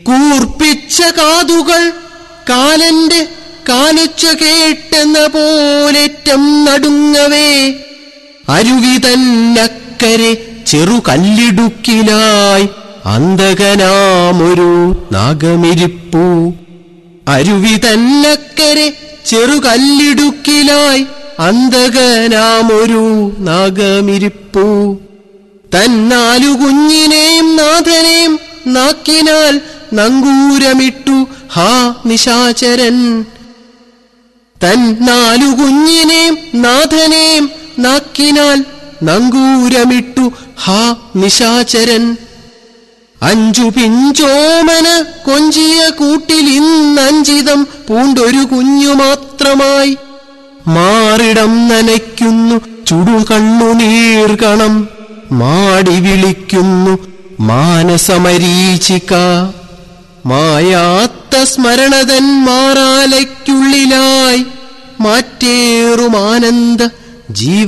കൂർപ്പിച്ച കാതുകൾ കാലന്റെ കാലുച്ച കേട്ടെന്ന പോലേറ്റം നടുങ്ങവേ അരുവി തന്നക്കരെ ചെറുകല്ലിടുക്കിലായി അന്തകനാമൊരു നാഗമിരിപ്പു അരുവി തന്നക്കരെ ചെറുകല്ലിടുക്കിലായി അന്തകനാമൊരു നാഗമിരിപ്പു തന്നാലു കുഞ്ഞിനെയും നാഥനെയും നാക്കിനാൽ നങ്കൂരമിട്ടു ഹാ നിശാചരൻ തന്നാലു കുഞ്ഞിനെയും നാഥനെയും നാക്കിനാൽ നങ്കൂരമിട്ടു ഹാ നിശാചരൻ അഞ്ചു പിഞ്ചോമന കൊഞ്ചിയ കൂട്ടിൽ ഇന്നഞ്ചിതം പൂണ്ടൊരു കുഞ്ഞു മാത്രമായി മാറിടം നനയ്ക്കുന്നു ചുടുകണ്ണുനീർകണം മാടി വിളിക്കുന്നു മാനസമരീചിക മായാത്ത സ്മരണതൻ മാറാലയ്ക്കുള്ളിലായി മാറ്റേറുമാനന്ദ ജീവ